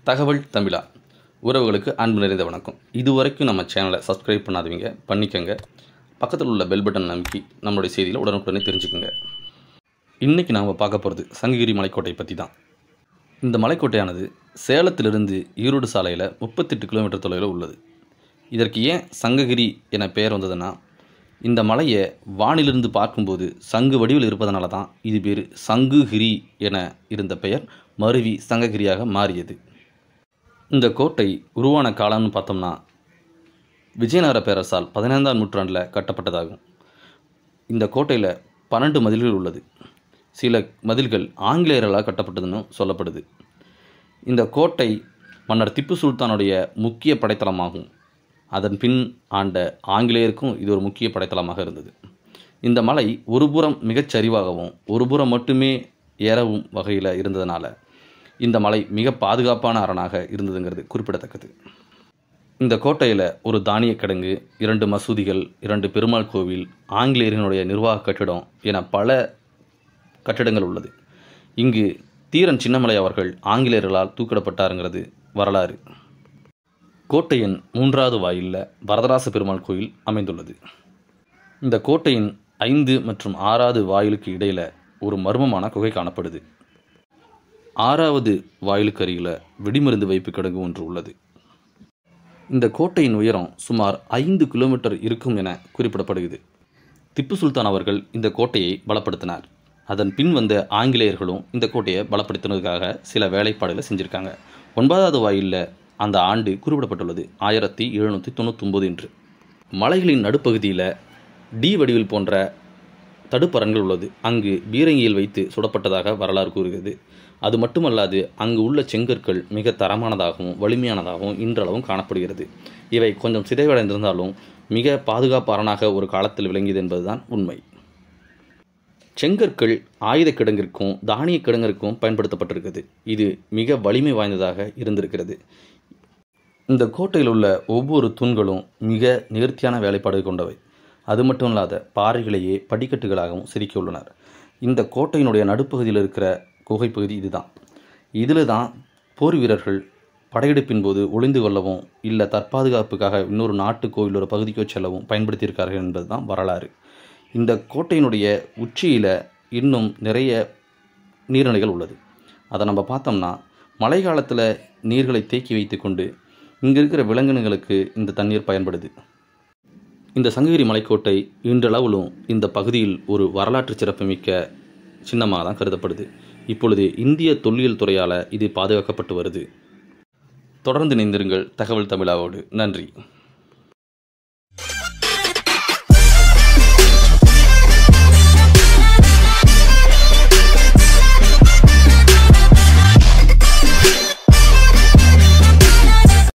தகவல் தமிழா உறவுகளுக்கு அன்பு நிறைந்த வணக்கம் இதுவரைக்கும் நம்ம சேனலை சப்ஸ்கிரைப் பண்ணாதவங்க பண்ணிக்கங்க பக்கத்தில் உள்ள பெல் பட்டன் அமைக்கி நம்மளுடைய செய்தியில் உடனுக்குடனே தெரிஞ்சுக்குங்க இன்றைக்கி நாம் பார்க்க போகிறது சங்ககிரி மலைக்கோட்டை பற்றி தான் இந்த மலைக்கோட்டையானது சேலத்திலிருந்து ஈரோடு சாலையில் முப்பத்தெட்டு கிலோமீட்டர் தொலைவில் உள்ளது இதற்கு ஏன் சங்ககிரி என பெயர் வந்ததுன்னா இந்த மலையை வானிலிருந்து பார்க்கும்போது சங்கு வடிவில் இருப்பதனால தான் இது பேர் சங்குகிரி என இருந்த பெயர் மருவி சங்ககிரியாக மாறியது இந்த கோட்டை உருவான காலம்னு பார்த்தோம்னா விஜயநகர பேரரசால் பதினைந்தாம் நூற்றாண்டில் கட்டப்பட்டதாகும் இந்த கோட்டையில் பன்னெண்டு மதில்கள் உள்ளது சில மதில்கள் ஆங்கிலேயர்களால் கட்டப்பட்டதுன்னு சொல்லப்படுது இந்த கோட்டை மன்னர் திப்பு சுல்தானுடைய முக்கிய படைத்தளமாகும் அதன் பின் ஆண்ட ஆங்கிலேயருக்கும் இது ஒரு முக்கிய படைத்தளமாக இருந்தது இந்த மலை ஒரு புறம் மிகச் சரிவாகவும் ஒரு புறம் மட்டுமே ஏறவும் வகையில் இருந்ததுனால இந்த மலை மிக பாதுகாப்பான அரணாக இருந்ததுங்கிறது குறிப்பிடத்தக்கது இந்த கோட்டையில் ஒரு தானிய கிடங்கு இரண்டு மசூதிகள் இரண்டு பெருமாள் கோவில் ஆங்கிலேயர்களுடைய நிர்வாக கட்டிடம் என பல கட்டிடங்கள் உள்ளது இங்கு தீரன் சின்னமலை அவர்கள் ஆங்கிலேயர்களால் தூக்கிடப்பட்டாருங்கிறது வரலாறு கோட்டையின் மூன்றாவது வாயிலில் வரதராச பெருமாள் கோயில் அமைந்துள்ளது இந்த கோட்டையின் ஐந்து மற்றும் ஆறாவது வாயிலுக்கு இடையில் ஒரு மர்மமான குகை காணப்படுது ஆறாவது வாயிலுக்கு அருகில் வெடிமருந்து வைப்பு கிடங்கு ஒன்று உள்ளது இந்த கோட்டையின் உயரம் சுமார் ஐந்து கிலோமீட்டர் இருக்கும் என குறிப்பிடப்படுகிறது திப்பு சுல்தான் அவர்கள் இந்த கோட்டையை பலப்படுத்தினார் அதன் பின் வந்த ஆங்கிலேயர்களும் இந்த கோட்டையை பலப்படுத்தினதுக்காக சில வேலைப்பாடுகளை செஞ்சுருக்காங்க ஒன்பதாவது வாயிலில் அந்த ஆண்டு குறிப்பிடப்பட்டுள்ளது ஆயிரத்தி எழுநூற்றி தொண்ணூத்தொம்பது என்று மலைகளின் நடுப்பகுதியில் டி வடிவில் போன்ற தடுப்பரண்கள் உள்ளது அங்கு பீரங்கியில் வைத்து சுடப்பட்டதாக வரலாறு கூறுகிறது அது மட்டுமல்லாது அங்கு உள்ள செங்கற்கள் மிக தரமானதாகவும் வலிமையானதாகவும் இன்றளவும் காணப்படுகிறது இவை கொஞ்சம் சிதைவடைந்திருந்தாலும் மிக பாதுகாப்பு அரணாக ஒரு காலத்தில் விளங்கியது என்பதுதான் உண்மை செங்கற்கள் ஆயுத கிடங்கிற்கும் தானிய கிடங்கிற்கும் பயன்படுத்தப்பட்டிருக்கிறது இது மிக வலிமை வாய்ந்ததாக இருந்திருக்கிறது இந்த கோட்டையில் உள்ள ஒவ்வொரு தூண்களும் மிக நேர்த்தியான வேலைப்பாடு கொண்டவை அது மட்டும் இல்லாத பாறைகளையே படிக்கட்டுகளாகவும் செதுக்கியுள்ளனர் இந்த கோட்டையினுடைய நடுப்பகுதியில் இருக்கிற குகைப்பகுதி இதுதான் இதில் தான் போர் வீரர்கள் படையெடுப்பின் போது ஒளிந்து கொள்ளவும் இல்லை தற்பாதுகாப்புக்காக இன்னொரு நாட்டு கோவில் ஒரு பகுதிக்கோ செல்லவும் பயன்படுத்தியிருக்கார்கள் என்பது தான் வரலாறு இந்த கோட்டையினுடைய உச்சியில் இன்னும் நிறைய நீர்நிலைகள் உள்ளது அதை நம்ம பார்த்தோம்னா மழை காலத்தில் நீர்களை தேக்கி வைத்துக்கொண்டு இங்கே இருக்கிற விலங்கினங்களுக்கு இந்த தண்ணீர் பயன்படுது இந்த சங்ககிரி மலைக்கோட்டை இன்றளவிலும் இந்த பகுதியில் ஒரு வரலாற்று சிறப்புமிக்க சின்னமாக தான் கருதப்படுது இப்பொழுது இந்திய தொல்லியல் துறையால் இது பாதுகாக்கப்பட்டு வருது தொடர்ந்து இணைந்திருங்கள் தகவல் தமிழாவோடு நன்றி